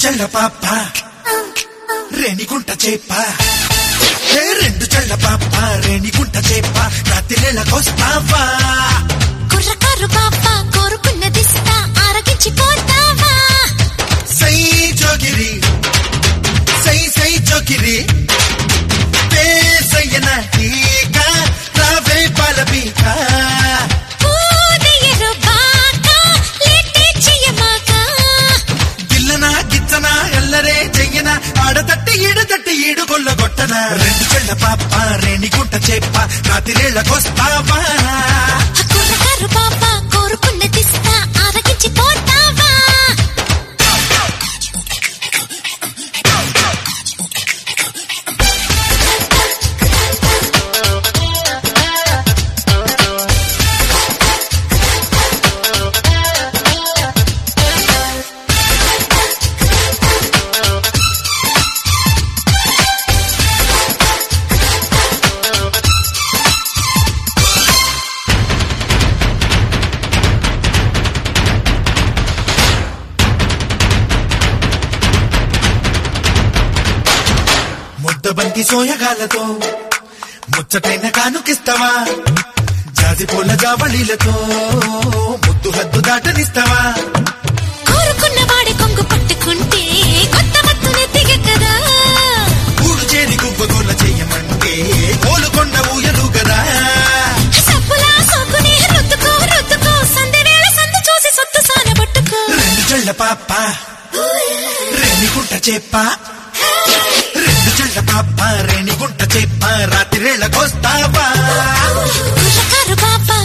చెల్ల పాప రేణిగుంట చేప ఏ రెండు చెల్ల పాప రేణిగుంట చేప రాత్రిళ్ళకొస్తావా కుర్రకారు బాప్ప కోరుకున్నదిస్తా ఆరగించి పోతావా సై జోగిరి సై సై జోగిరి పేసయ్యన టీక రావే పాలపీక పూదయ్యరు బాక లేటే చెయ్యమాక గిల్లనా గిచ్చనా ఎల్లరే చెయ్యన ఆడతట్టి ఈడతట్టి ఈడు కొల్లగొట్టన రెండు చెల్ల పాప రేణిగుంట చేప రాత్రిళ్ళకొస్తావా కుర్రకారు బాప్ప కోరుకున్నదిస్తా ఆరగించి పోతావా ముద్దబంతి సోయగాలతో ముచ్చటైన కానుకిస్తావా జాజి పూల జావళీలతో ముద్దు హద్దు దాటనిస్తావా కోరుకున్న వాడి కొంగు పట్టుకుంటే కొత్త మత్తునే దిగకదా కూడు చేరి గువ్వగోల చెయ్యమంటే కోలుకొండ ఊయలు కదా సబ్బులా సోకునే రుద్దుకో రుద్దుకో సంధి వేళ సంధి చూసి సొత్తు సానబట్టుకో రెండు చెళ్ళ పాప రేణిగుంట చేప రెండు చెళ్ళ పాప రేణిగుంట చేప రాత్రిళ్ళకొస్తావా కుర్రకారు బాప